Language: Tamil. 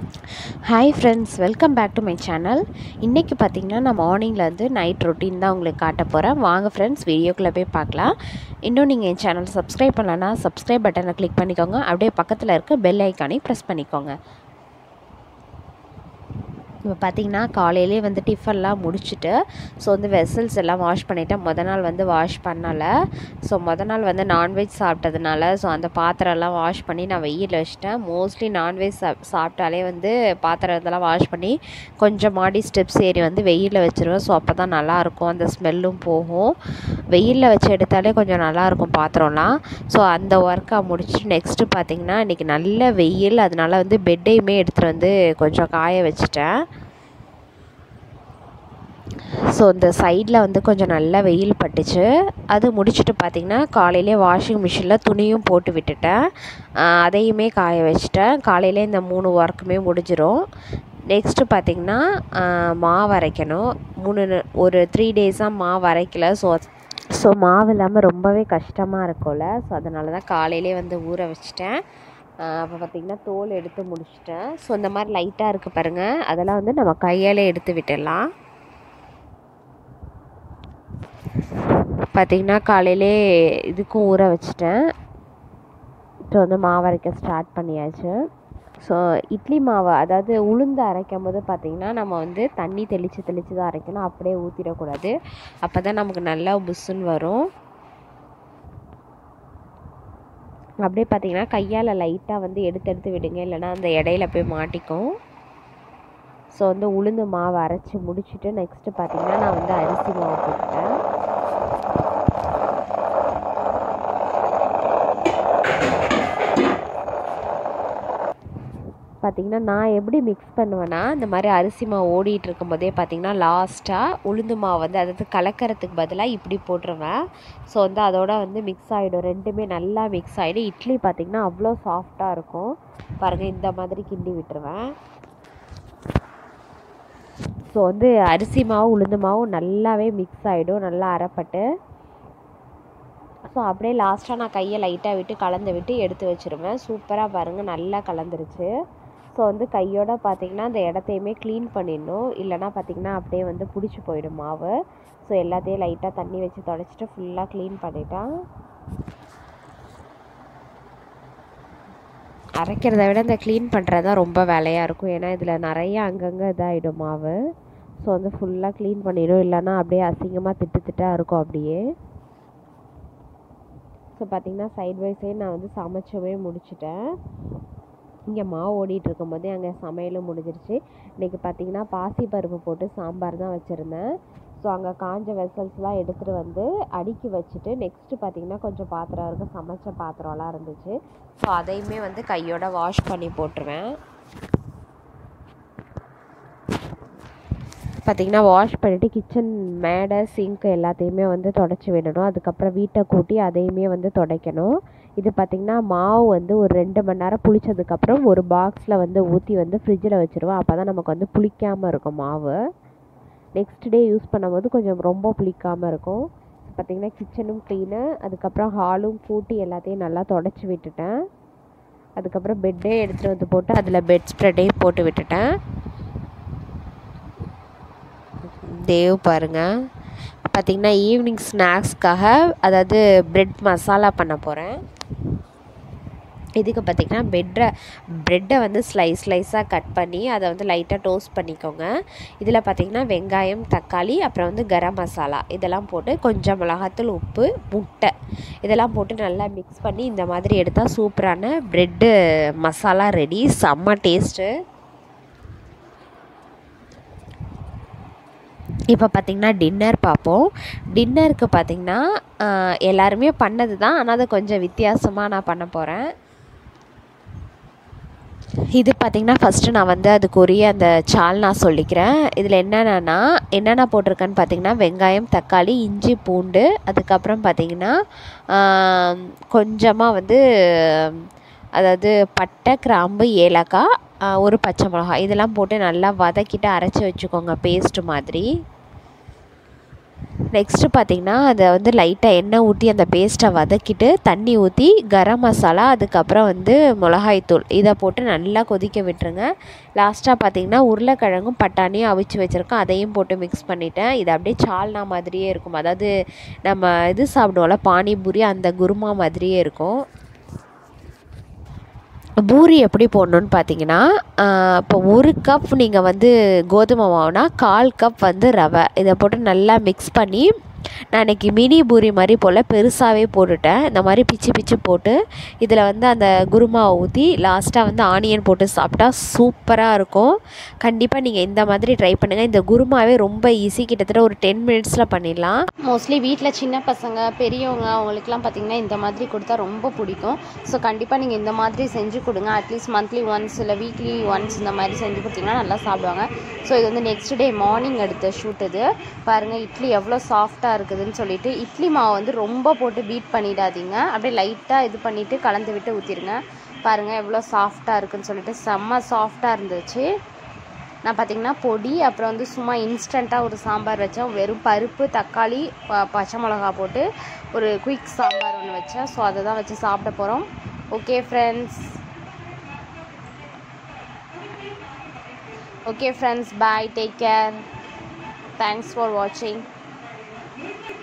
hi friends welcome back to my channel இன்றைக்கி பார்த்தீங்கன்னா நான் மார்னிங்லேருந்து நைட் ரொட்டீன் தான் உங்களுக்கு காட்ட போகிறேன் வாங்க ஃப்ரெண்ட்ஸ் வீடியோக்குள்ளே போய் பார்க்கலாம் இன்னும் நீங்கள் என் சேனல் சப்ஸ்கிரைப் பண்ணலன்னா சப்ஸ்கிரைப் பட்டனை கிளிக் பண்ணிக்கோங்க அப்படியே பக்கத்தில் இருக்க பெல் ஐக்கானை ப்ரெஸ் பண்ணிக்கோங்க இப்போ பார்த்தீங்கன்னா காலையிலே வந்து டிஃபன்லாம் முடிச்சுட்டு ஸோ வந்து வெசல்ஸ் எல்லாம் வாஷ் பண்ணிவிட்டேன் முத நாள் வந்து வாஷ் பண்ணலை ஸோ முத நாள் வந்து நான்வெஜ் சாப்பிட்டதுனால ஸோ அந்த பாத்திரம்லாம் வாஷ் பண்ணி நான் வெயிலில் வச்சிட்டேன் மோஸ்ட்லி நான்வெஜ் சாப் சாப்பிட்டாலே வந்து பாத்திரம் இதெல்லாம் வாஷ் பண்ணி கொஞ்சம் மாடி ஸ்டெப்ஸ் ஏறி வந்து வெயிலில் வச்சுருவேன் ஸோ அப்போ தான் நல்லாயிருக்கும் அந்த ஸ்மெல்லும் போகும் வெயிலில் வச்சு எடுத்தாலே கொஞ்சம் நல்லாயிருக்கும் பாத்திரம்லாம் ஸோ அந்த ஒர்க்கை முடிச்சுட்டு நெக்ஸ்ட்டு பார்த்திங்கன்னா இன்றைக்கி நல்ல வெயில் அதனால வந்து பெட்டையுமே எடுத்துகிட்டு வந்து கொஞ்சம் காய வச்சுட்டேன் ஸோ இந்த சைடில் வந்து கொஞ்சம் நல்லா வெயில் பட்டுச்சு அது முடிச்சுட்டு பார்த்திங்கன்னா காலையிலே வாஷிங் மிஷினில் துணியும் போட்டு விட்டுட்டேன் அதையுமே காய வச்சுட்டேன் காலையிலே இந்த மூணு ஒர்க்குமே முடிஞ்சிடும் நெக்ஸ்ட்டு பார்த்திங்கன்னா மாவு அரைக்கணும் மூணு ஒரு த்ரீ டேஸாக மாவு அரைக்கல ஸோ ஸோ மாவு இல்லாமல் ரொம்பவே கஷ்டமாக இருக்கும்ல ஸோ அதனால தான் காலையிலே வந்து ஊற வச்சுட்டேன் அப்போ பார்த்திங்கன்னா தோல் எடுத்து முடிச்சிட்டேன் ஸோ இந்த மாதிரி லைட்டாக இருக்குது பாருங்கள் அதெல்லாம் வந்து நம்ம கையால் எடுத்து விட்டுடலாம் பார்த்திங்கன்னா காலையிலே இதுக்கும் ஊற வச்சிட்டேன் இப்போ வந்து மாவு அரைக்க ஸ்டார்ட் பண்ணியாச்சு ஸோ இட்லி மாவு அதாவது உளுந்து அரைக்கும் போது பார்த்திங்கன்னா நம்ம வந்து தண்ணி தெளித்து தெளித்து தான் அரைக்கணும் அப்படியே ஊற்றிடக்கூடாது அப்போ தான் நமக்கு நல்லா புஸ்ஸுன்னு வரும் அப்படியே பார்த்திங்கன்னா கையால் லைட்டாக வந்து எடுத்து எடுத்து விடுங்க இல்லைனா அந்த இடையில போய் மாட்டிக்கும் ஸோ வந்து உளுந்து மாவு அரைச்சி முடிச்சுட்டு நெக்ஸ்ட்டு பார்த்திங்கன்னா நான் வந்து அரிசி மாவு போட்டுட்டேன் பார்த்திங்கன்னா நான் எப்படி மிக்ஸ் பண்ணுவேன்னா இந்த மாதிரி அரிசி மாவு ஓடிட்டு இருக்கும்போதே பார்த்திங்கன்னா லாஸ்ட்டாக உளுந்து மாவு வந்து அதாவது கலக்கிறதுக்கு பதிலாக இப்படி போட்டுருவேன் ஸோ வந்து அதோட வந்து மிக்ஸ் ஆகிடும் ரெண்டுமே நல்லா மிக்ஸ் ஆகிடும் இட்லி பார்த்திங்கன்னா அவ்வளோ சாஃப்டாக இருக்கும் பாருங்கள் இந்த மாதிரி கிண்டி விட்டுருவேன் ஸோ வந்து அரிசி மாவு உளுந்து மாவும் நல்லாவே மிக்ஸ் ஆகிடும் நல்லா அரைப்பட்டு ஸோ அப்படியே லாஸ்ட்டாக நான் கையை லைட்டாக விட்டு கலந்து விட்டு எடுத்து வச்சுருவேன் சூப்பராக பாருங்கள் நல்லா கலந்துருச்சு ஸோ வந்து கையோட பார்த்திங்கன்னா அந்த இடத்தையுமே க்ளீன் பண்ணிடணும் இல்லைனா பார்த்திங்கன்னா அப்படியே வந்து பிடிச்சி போயிடும் மாவு ஸோ எல்லாத்தையும் லைட்டாக தண்ணி வச்சு தொடச்சிட்டு ஃபுல்லாக க்ளீன் பண்ணிட்டேன் அரைக்கிறத விட இந்த க்ளீன் பண்ணுறது தான் ரொம்ப வேலையாக இருக்கும் ஏன்னா இதில் நிறைய அங்கங்கே இதாகிடும் மாவு ஸோ வந்து ஃபுல்லாக க்ளீன் பண்ணிடும் இல்லைனா அப்படியே அசிங்கமாக திட்டு திட்டாக இருக்கும் அப்படியே ஸோ பார்த்திங்கன்னா சைட் பை சைடு நான் வந்து சமைச்சவே முடிச்சிட்டேன் இங்கே மாவு ஓடிட்டு இருக்கும்போதே அங்கே சமையலும் முடிஞ்சிருச்சு இன்றைக்கி பார்த்திங்கன்னா பாசி பருப்பு போட்டு சாம்பார் தான் வச்சுருந்தேன் ஸோ அங்கே காஞ்ச வெசல்ஸ்லாம் எடுத்துகிட்டு வந்து அடுக்கி வச்சுட்டு நெக்ஸ்ட்டு பார்த்திங்கன்னா கொஞ்சம் பாத்திரம் இருக்குது சமைச்ச பாத்திரம்லாம் இருந்துச்சு ஸோ அதையுமே வந்து கையோட வாஷ் பண்ணி போட்டுருவேன் பார்த்திங்கன்னா வாஷ் பண்ணிவிட்டு கிச்சன் மேடை சிங்க் எல்லாத்தையுமே வந்து தொடச்சி விடணும் அதுக்கப்புறம் வீட்டை கூட்டி அதையுமே வந்து துடைக்கணும் இது பார்த்திங்கன்னா மாவு வந்து ஒரு ரெண்டு மணி நேரம் புளிச்சதுக்கப்புறம் ஒரு பாக்ஸில் வந்து ஊற்றி வந்து ஃப்ரிட்ஜில் வச்சுருவோம் அப்போ தான் நமக்கு வந்து புளிக்காமல் இருக்கும் மாவு நெக்ஸ்ட் டே யூஸ் பண்ணும்போது கொஞ்சம் ரொம்ப புளிக்காமல் இருக்கும் பார்த்திங்கன்னா கிச்சனும் க்ளீனு அதுக்கப்புறம் ஹாலும் கூட்டி எல்லாத்தையும் நல்லா தொடச்சி விட்டுட்டேன் அதுக்கப்புறம் பெட்டே எடுத்துகிட்டு வந்து போட்டு அதில் பெட் ஸ்ப்ரெட்டையும் போட்டு விட்டுட்டேன் தேவ் பாருங்கள் பார்த்திங்கன்னா ஈவினிங் ஸ்நாக்ஸ்க்காக அதாவது ப்ரெட் மசாலா பண்ண போகிறேன் இதுக்கு பார்த்திங்கன்னா பெட்டை ப்ரெட்டை வந்து ஸ்லைஸ் ஸ்லைஸாக கட் பண்ணி அதை வந்து லைட்டாக டோஸ்ட் பண்ணிக்கோங்க இதில் பார்த்திங்கன்னா வெங்காயம் தக்காளி அப்புறம் வந்து கரம் மசாலா இதெல்லாம் போட்டு கொஞ்சம் மிளகாத்தூள் உப்பு முட்டை இதெல்லாம் போட்டு நல்லா மிக்ஸ் பண்ணி இந்த மாதிரி எடுத்தால் சூப்பரான ப்ரெட்டு மசாலா ரெடி செம்ம டேஸ்ட்டு இப்போ பார்த்திங்கன்னா டின்னர் பார்ப்போம் டின்னருக்கு பார்த்திங்கன்னா எல்லாருமே பண்ணது தான் ஆனால் அது கொஞ்சம் வித்தியாசமாக நான் பண்ண போகிறேன் இது பார்த்திங்கன்னா ஃபஸ்ட்டு நான் வந்து அதுக்குரிய அந்த சால் நான் சொல்லிக்கிறேன் இதில் என்னென்னா என்னென்ன போட்டிருக்கேன்னு பார்த்திங்கன்னா வெங்காயம் தக்காளி இஞ்சி பூண்டு அதுக்கப்புறம் பார்த்திங்கன்னா கொஞ்சமாக வந்து அதாவது பட்டை கிராம்பு ஏலக்காய் ஒரு பச்சை மிளகாய் இதெல்லாம் போட்டு நல்லா வதக்கிட்டு அரைச்சி வச்சுக்கோங்க பேஸ்ட்டு மாதிரி நெக்ஸ்ட்டு பார்த்திங்கன்னா அதை வந்து லைட்டாக எண்ணெய் ஊற்றி அந்த பேஸ்ட்டை வதக்கிட்டு தண்ணி ஊற்றி கரம் மசாலா அதுக்கப்புறம் வந்து மிளகாய்த்தூள் இதை போட்டு நல்லா கொதிக்க விட்டுருங்க லாஸ்ட்டாக பார்த்திங்கன்னா உருளைக்கிழங்கும் பட்டாணியும் அவிச்சு வச்சுருக்கேன் அதையும் போட்டு மிக்ஸ் பண்ணிட்டேன் இது அப்படியே சால்னா மாதிரியே இருக்கும் அதாவது நம்ம இது சாப்பிடுவோம்ல பானிபூரி அந்த குருமா மாதிரியே இருக்கும் பூரி எப்படி போடணுன்னு பார்த்தீங்கன்னா இப்போ ஒரு கப் நீங்கள் வந்து கோதுமை மாவுனா கால் கப் வந்து ரவை இதை போட்டு நல்லா மிக்ஸ் பண்ணி நான் இன்றைக்கி மினி பூரி மாதிரி போல் பெருசாகவே போட்டுட்டேன் இந்த மாதிரி பிச்சு பிச்சு போட்டு இதில் வந்து அந்த குருமாவை ஊற்றி லாஸ்ட்டாக வந்து ஆனியன் போட்டு சாப்பிட்டா சூப்பராக இருக்கும் கண்டிப்பாக நீங்கள் இந்த மாதிரி ட்ரை பண்ணுங்கள் இந்த குருமாவே ரொம்ப ஈஸி கிட்டத்தட்ட ஒரு டென் மினிட்ஸில் பண்ணிடலாம் மோஸ்ட்லி வீட்டில் சின்ன பசங்க பெரியவங்க அவங்களுக்குலாம் பார்த்திங்கன்னா இந்த மாதிரி கொடுத்தா ரொம்ப பிடிக்கும் ஸோ கண்டிப்பாக நீங்கள் இந்த மாதிரி செஞ்சு கொடுங்க அட்லீஸ்ட் மந்த்லி ஒன்ஸ் இல்லை வீக்லி ஒன்ஸ் இந்த மாதிரி செஞ்சு கொடுத்தீங்கன்னா நல்லா சாப்பிடுவாங்க ஸோ இது வந்து நெக்ஸ்ட் டே மார்னிங் எடுத்த ஷூட் இது பாருங்கள் இட்லி எவ்வளோ சாஃப்டாக இருக்குதுன்னு சொல்லிட்டு இட்லி மாவு வந்து ரொம்ப போட்டு பீட் பண்ணிடாதீங்க அப்படியே லைட்டாக இது பண்ணிவிட்டு கலந்து விட்டு ஊற்றிடுங்க பாருங்கள் எவ்வளோ சாஃப்டாக இருக்குதுன்னு சொல்லிட்டு செம்ம சாஃப்டாக இருந்துச்சு நான் பார்த்திங்கன்னா பொடி அப்புறம் வந்து சும்மா இன்ஸ்டண்ட்டாக ஒரு சாம்பார் வச்சேன் வெறும் பருப்பு தக்காளி ப பச்சை மிளகா போட்டு ஒரு குயிக் சாம்பார் ஒன்று வச்சேன் ஸோ அதை தான் வச்சு சாப்பிட போகிறோம் okay friends okay friends bye take care thanks for வாட்சிங்